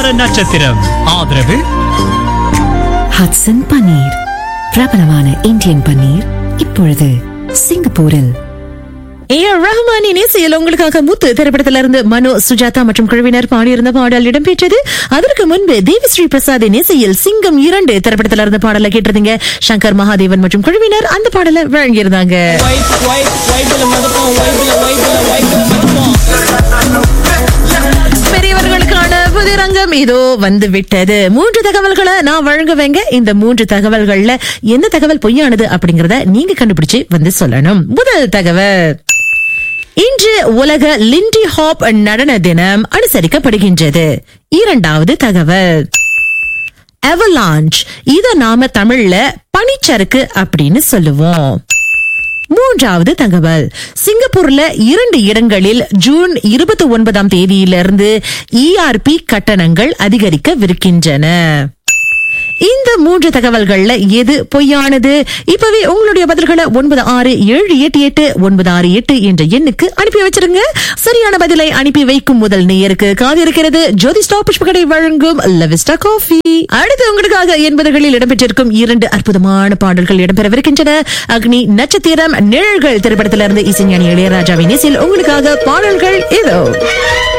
வார நட்சத்திரம் ஆதரவு ஹட்சன் பன்னீர் பிரபலமான இந்தியன் பன்னீர் இப்பொழுது சிங்கப்பூரில் ஏ ஆர் ரஹ்மானின் இசையில் உங்களுக்காக முத்து திரைப்படத்தில இருந்து மனோ சுஜாதா மற்றும் குழுவினர் பாடியிருந்த பாடல் இடம்பெற்றது அதற்கு முன்பு தேவி ஸ்ரீ பிரசாத்தின் இசையில் சிங்கம் இரண்டு திரைப்படத்தில இருந்து பாடலை கேட்டிருந்தீங்க சங்கர் மகாதேவன் மற்றும் குழுவினர் அந்த பாடலை வழங்கியிருந்தாங்க பெரியவர்களுக்கான புதிரங்கம் இதோ வந்து விட்டது மூன்று தகவல்களை நான் வழங்குவேங்க இந்த மூன்று தகவல்கள்ல எந்த தகவல் பொய்யானது அப்படிங்கறத நீங்க கண்டுபிடிச்சு வந்து சொல்லணும் முதல் தகவல் இன்று உலக லிண்டி ஹாப் நடன தினம் அனுசரிக்கப்படுகின்றது இரண்டாவது தகவல் எவலாஞ்ச் இத நாம தமிழ்ல பனிச்சறுக்கு அப்படின்னு சொல்லுவோம் மூன்றாவது தகவல் சிங்கப்பூர்ல இரண்டு இடங்களில் ஜூன் இருபத்தி ஒன்பதாம் தேதியிலிருந்து இஆர்பி கட்டணங்கள் அதிகரிக்கவிருக்கின்றன இந்த மூன்று தகவல்கள்ல எது பொய்யானது இப்பவே உங்களுடைய பதில்களை ஒன்பது ஆறு ஏழு எட்டு எட்டு ஒன்பது ஆறு எட்டு என்ற எண்ணுக்கு அனுப்பி வச்சிருங்க சரியான பதிலை அனுப்பி வைக்கும் முதல் நேயருக்கு காதிருக்கிறது ஜோதி ஸ்டாப் புஷ்பகடை வழங்கும் லவிஸ்டா காஃபி அடுத்து உங்களுக்காக எண்பதுகளில் இடம்பெற்றிருக்கும் இரண்டு அற்புதமான பாடல்கள் இடம்பெறவிருக்கின்றன அக்னி நட்சத்திரம் நிழல்கள் திரைப்படத்திலிருந்து இசைஞானி இளையராஜாவின் இசையில் உங்களுக்காக பாடல்கள் இதோ